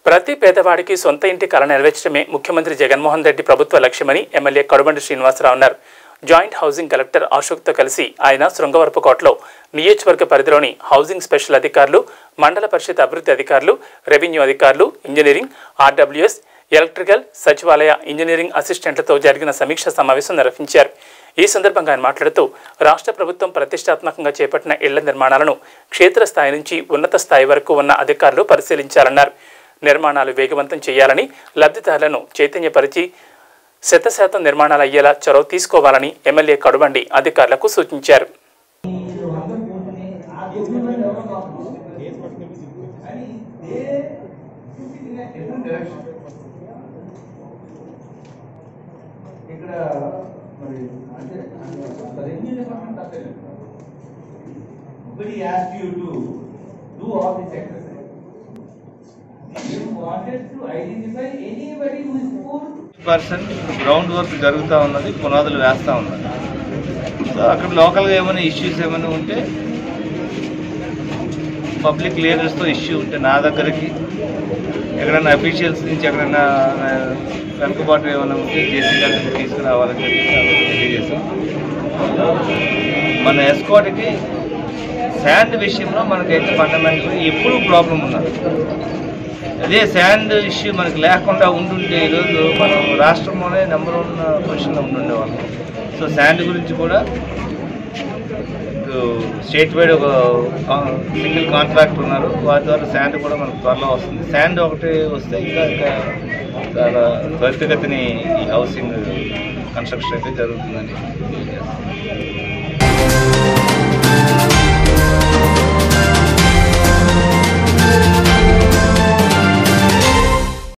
ప్రతి పేదవాడికి సొంత ఇంటి కళ నెరవేర్చడమే ముఖ్యమంత్రి జగన్మోహన్ రెడ్డి ప్రభుత్వ లక్ష్యమని ఎమ్మెల్యే కడుబండి శ్రీనివాసరావు అన్నారు జాయింట్ హౌసింగ్ కలెక్టర్ అశోక్తో కలిసి ఆయన శృంగవరపుకోటలో నియోజకవర్గ పరిధిలోని హౌసింగ్ స్పెషల్ అధికారులు మండల పరిషత్ అభివృద్ధి అధికారులు రెవెన్యూ అధికారులు ఇంజనీరింగ్ ఆర్డబ్ల్యూఎస్ ఎలక్ట్రికల్ సచివాలయ ఇంజనీరింగ్ అసిస్టెంట్లతో జరిగిన సమీక్ష సమావేశం నిర్వహించారు ఈ సందర్భంగా ఆయన మాట్లాడుతూ రాష్ట్ర ప్రభుత్వం ప్రతిష్టాత్మకంగా చేపట్టిన ఇళ్ల నిర్మాణాలను క్షేత్రస్థాయి నుంచి ఉన్నత స్థాయి వరకు ఉన్న అధికారులు పరిశీలించాలన్నారు నిర్మాణాలు వేగవంతం చేయాలని లబ్ధిదారులను చైతన్యపరిచి శతశాతం నిర్మాణాలు అయ్యేలా చొరవ తీసుకోవాలని ఎమ్మెల్యే కడుబండి అధికారులకు సూచించారు ఇక్కడ మరి అంటే రెవెన్యూ డిపార్ట్మెంట్ తప్పలేదు Nobody asked you to do all this exercise. You wanted to identify anybody who is poor. Person ground work జరుగుతూ ఉన్నది పునాదులు వేస్తూ ఉన్నారు సో అక్కడ లోకల్గా ఏమైనా ఇష్యూస్ ఏమైనా ఉంటే పబ్లిక్ లీడర్స్తో ఇష్యూ ఉంటే నా దగ్గరికి ఎక్కడైనా అఫీషియల్స్ నుంచి ఎక్కడైనా ఆ, వెనుకబాటు ఏమైనా ఉంటే జేసీ గారికి తీసుకురావాలని చెప్పి తెలియజేశాం మన ఎస్కోట్కి శాండ్ విషయంలో మనకైతే ఫండమెంటల్ ఎప్పుడూ ప్రాబ్లం ఉన్నది అదే శాండ్ ఇష్యూ మనకి లేకుండా ఉండుంటే ఈరోజు మనం రాష్ట్రంలోనే నెంబర్ వన్ పొజిషన్లో ఉండుండేవాళ్ళం సో శాండ్ గురించి కూడా స్టేట్ వైడ్ ఒక సింగిల్ కాంట్రాక్ట్ ఉన్నారు వారి ద్వారా శాండ్ కూడా మనకు త్వరలో వస్తుంది శాండ్ ఒకటి వస్తే ఇంకా ఇంకా చాలా త్వరితగతిని ఈ హౌసింగ్ కన్స్ట్రక్షన్ అయితే జరుగుతుందని